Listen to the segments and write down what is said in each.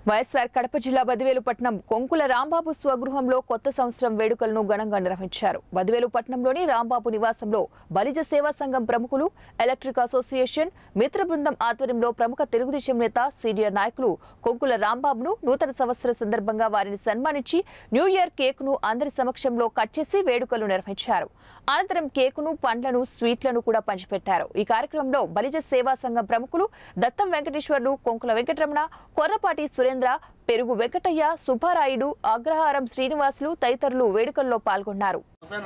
వైఎస్ఆర్ కడప జిల్లా బదివేలు పట్నం కొంకుల రాంబాబు స్వగృహంలో కొత్త సంవత్సరం వేడుకలను ఘనంగా నిర్వహించారు బదివేలు పట్నంలోని రాంబాబు నివాసంలో బలిజ సేవా సంఘం ప్రముఖులు ఎలక్ట్రిక్ అసోసియేషన్ మిత్ర బృందం ఆధ్వర్యంలో ప్రముఖ తెలుగుదేశం నేత సీనియర్ నాయకులు కొంకుల రాంబాబును నూతన సంవత్సర సందర్భంగా వారిని సన్మానించి న్యూ ఇయర్ కేకును అందరి సమక్షంలో కట్ చేసి వేడుకలు నిర్వహించారు అనంతరం కేకును పండ్లను స్వీట్లను కూడా పంచిపెట్టారు ఈ కార్యక్రమంలో బలిజ సేవా సంఘం ప్రముఖులు దత్తం వెంకటేశ్వర్లు కొంకుల వెంకటరమణ కొర్రపాటి సురేంద్ర పెరుగు వెంకటయ్య సుబ్బారాయుడు అగ్రహారం శ్రీనివాసులు తదితరులు వేడుకల్లో పాల్గొన్నారు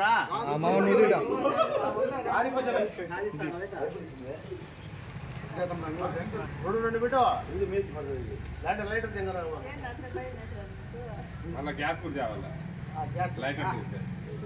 మళ్ళా గ్యాస్ కూడా తేవాలా లైటర్ చేస్తే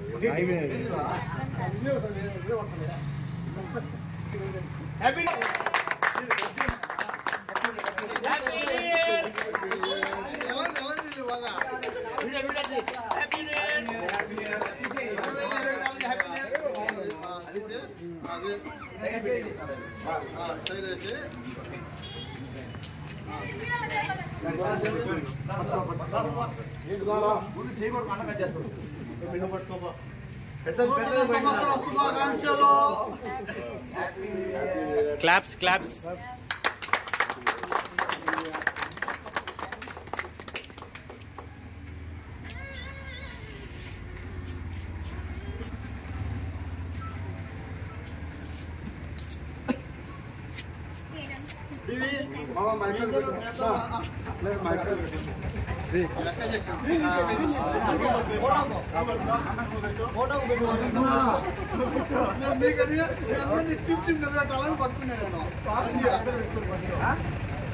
క్లాప్స్ క్లాప్స్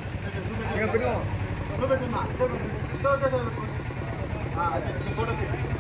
ఫోటో